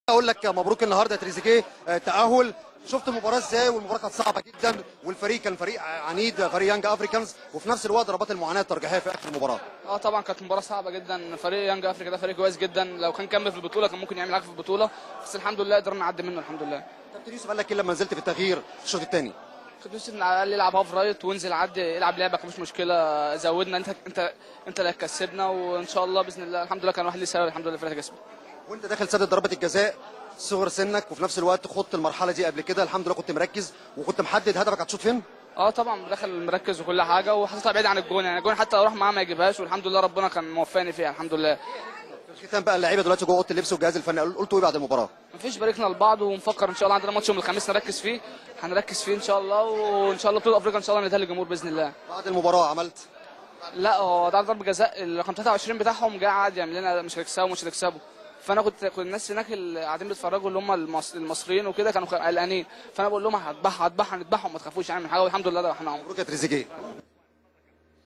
اقول لك مبروك النهارده تريزيجيه آه، تاهل شفت المباراه ازاي والمباراه كانت صعبه جدا والفريق كان فريق عنيد فريق يانج افريكانز وفي نفس الوقت ضربات المعاناه الترجيحيه في اخر المباراه اه طبعا كانت مباراه صعبه جدا فريق يانج افريكا ده فريق كويس جدا لو كان كمل في البطوله كان ممكن يعمل حاجه في البطوله بس الحمد لله قدرنا نعدي منه الحمد لله كابتن يوسف قال لك ايه لما نزلت في التغيير في الشوط الثاني كنت يوسف قال لي العب هاف رايت وانزل عدي العب لعبك مفيش مشكله زودنا انت انت انت اللي هتكسبنا وان شاء الله باذن الله الحمد لله كان واحد ليه سبب الحمد لله الفرقه كسبت وانت داخل سدد ضربه الجزاء صغر سنك وفي نفس الوقت خضت المرحله دي قبل كده الحمد لله كنت مركز وكنت محدد هدفك هتشوط فين اه طبعا داخل مركز وكل حاجه وحاططها بعيد عن الجون يعني الجون حتى لو راح معاه ما يجيبهاش والحمد لله ربنا كان موفقني فيها الحمد لله في الختام بقى اللعيبه دلوقتي جوه اوضه اللبس والجهاز الفني قلتوا ايه بعد المباراه مفيش باركنا لبعض ونفكر ان شاء الله عندنا ماتش يوم الخميس نركز فيه هنركز فيه ان شاء الله وان شاء الله بطوله افريقيا ان شاء الله نديها للجمهور باذن الله بعد المباراه عملت لا هو ده ضرب جزاء الرقم 23 بتاعهم جه قعد يعمل لنا مش هتكسبوا مش هتكسبوا فانا كنت كنت الناس هناك اللي قاعدين بيتفرجوا اللي هم المص- المصريين وكده كانوا قلقانين فانا بقول لهم هذبح هذبح هنذبحهم ما تخافوش يعني من حاجه والحمد لله ذبحناهم مبروك يا تريزيجيه